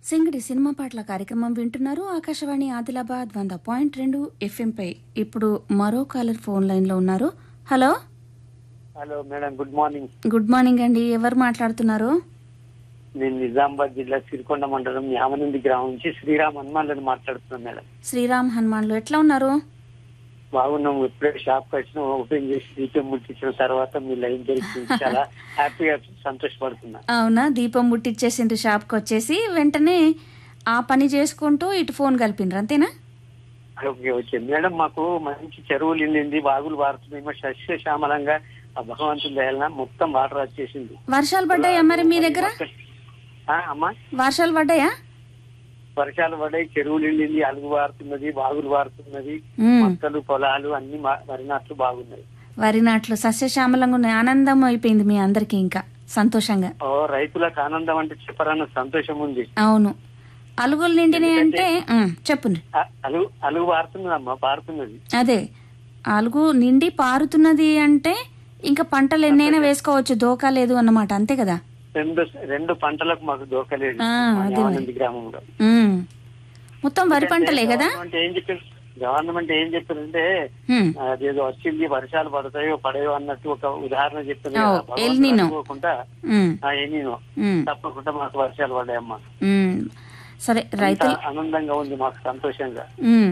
సింగడి cinema పాటల కార్యక్రమం వింటున్నారు ఆకాశవాణి ఆదిలాబాద్ వంద పాయింట్ రెండు ఎఫ్ఎంపై ఇప్పుడు మరో కాలర్ ఫోన్ లైన్లో ఉన్నారు hello hello madam good morning good morning అండి ఎవరు మాట్లాడుతున్నారు నేను నిజామాబాద్ జిల్లా సిరికొండ మండలం యామనంది గ్రామం నుంచి శ్రీరామ్ హనుమాన్లను మాట్లాడుతున్నాను మేడం శ్రీరామ్ హనుమాన్లు ఎట్లా ఉన్నారు బాగున్నాం ఇప్పుడే షాప్ వచ్చిన ఓపెన్ చేసి దీపం ముట్టించిన తర్వాత మీ లైన్ దొరికింది చాలా హ్యాపీగా సంతోషపడుతున్నా అవునా దీపం ముట్టిచ్చేసిండ్రు షాప్కి వచ్చేసి వెంటనే ఆ పని చేసుకుంటూ ఇటు ఫోన్ కలిపిండ్రు అంతేనా ఓకే ఓకే మేడం మాకు మంచి చెరువులు నిండింది బాగులు పారుతున్నాయి మా సస్య శ్యామలంగా ఆ భగవంతుని దయాలన మొత్తం వాటర్ వచ్చేసింది వర్షాలు పడ్డాయా మరి మీ దగ్గర ఆ, అమ్మా వర్షాలు పడ్డాయా వర్షాలు పడ్డాయి చెరువులు నిండింది అలుగు పారుతున్నది బాగులు పారుతున్నది ఉమ్. మొక్కలు పొలాలు అన్ని మా- వరినాట్లు బాగున్నాయి వరి నాట్లు సస్యశ్యామలంగా ఉన్నాయి ఆనందం అయిపోయింది మీ అందరికీ ఇంకా సంతోషంగా ఓ రైతులకు ఆనందం అంటే చెప్పరన్న సంతోషం ఉంది అవును అలుగులు నిండినాయి అంటే ఉమ్, చెప్పుండ్రి అ- అలుగు అలుగు పారుతున్నదమ్మా పారుతున్నది అదే అలుగు నిండి పారుతున్నది అంటే ఇంకా పంటలు ఎన్నైనా వేసుకోవచ్చు దోకా లేదు అన్నమాట అంతే కదా రెండు రెండు పంటలకు మాకు దోకలేదు ఆ, మా అదే మరి. యావనంది గ్రామంలో ఉమ్. మొత్తం వరి పంటలే కదా గవర్నమెంట్ ఏం చెప్పారు గవర్నమెంట్ ఏం చెప్పారంటే ఉమ్. అదేదో వచ్చింది వర్షాలు పడతాయో పడయో అన్నట్టు ఒక ఉదాహరణ చెప్తుంది ఓ, కదా. భగవంతుడు ఎల్ నినో. అనుకోకుండా ఉమ్, ఆ, ఎన్నీనో ఉమ్, తప్పకుండా మాకు వర్షాలు పడ్డాయమ్మా ఉమ్. సరే రైతులు అంత ఆనందంగా ఉంది మాకు సంతోషంగా ఉమ్.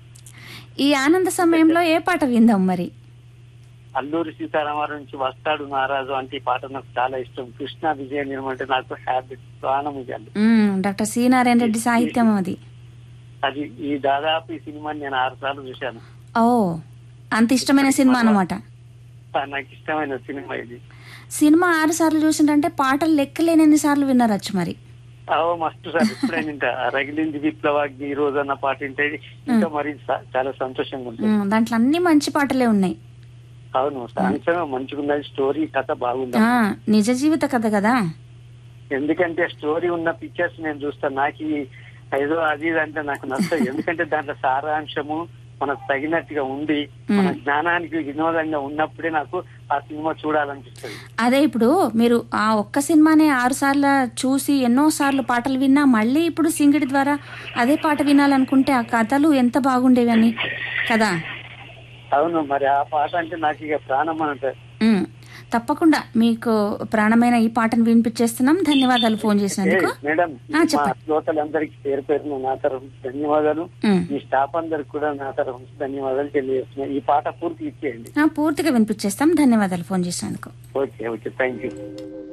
ఈ ఆనంద సమయంలో ఏ పాట విందాం మరి అల్లూరి సీతారామారావు నుంచి వస్తాడు నారాజు అంటే ఈ పాట నాకు చాలా ఇష్టం కృష్ణ విజయ నిర్మల్ అంటే నాకు హ్యాబిట్ ప్రాణం ఇది అది. Um, doctor C Narayana Reddy సాహిత్యం అది అది ఈ దాదాపు ఈ సినిమాని నేను ఆరు సార్లు చూశాను ఓ అంత ఇష్టమైన సినిమా అన్నమాట ఆ, నాకు ఇష్టమైన సినిమా ఇది సినిమా ఆరు సార్లు చూసిందంటే పాటలు లెక్కలేనన్ని సార్లు విన్నారచ్చు మరి అవో మస్తు సార్ ఇప్పుడైనా ఇంకా రగిలింది విప్లవాగ్ని ఈ రోజు అన్న పాట వింటే ఇంకా మరి స- చాలా సంతోషంగా ఉంటుంది ఉమ్, దాంట్లో అన్ని మంచి పాటలే ఉన్నాయి అవును సాంగ్స్ మంచిగా ఉన్నది స్టోరీ కథ బాగుంది ఆ, నిజ జీవిత కథ కదా ఎందుకంటే స్టోరీ ఉన్న పిక్చర్స్ నేను చూస్తాను నాకు ఈ ఏదో అది ఇది అంటే నాకు నచ్చదు ఎందుకంటే దాంట్లో సారాంశము మనకు తగినట్టుగా ఉండి మన జ్ఞానానికి వినోదంగా ఉన్నప్పుడే నాకు ఆ సినిమా చూడాలనిపిస్తుంది అదే ఇప్పుడు మీరు ఆ ఒక్క సినిమానే ఆరు సార్లు చూసి ఎన్నో సార్లు పాటలు విన్నా మళ్ళీ ఇప్పుడు సింగిడి ద్వారా అదే పాట వినాలనుకుంటే ఆ కథలు ఎంత బాగుండేవి అని కదా అవును మరి ఆ పాట అంటే నాకు ఇక ప్రాణం అంటే ఉమ్, తప్పకుండా మీకు ప్రాణమైన ఈ పాటను వినిపించేస్తున్నాం ధన్యవాదాలు ఫోన్ చేసినందుకు మేడం ఆ, మా చెప్పండి. శ్రోతలందరికీ పేరు పేరున నా తరఫు ధన్యవాదాలు ఉమ్. మీ స్టాఫ్ అందరికి కూడా నా తరఫు నుంచి ధన్యవాదాలు తెలియజేస్తున్నాయి ఈ పాట పూర్తి ఇచ్చేయండి ఆ, పూర్తిగా వినిపించేస్తాం ధన్యవాదాలు ఫోన్ చేసినందుకు ఓకే ఓకే థ్యాంక్ యూ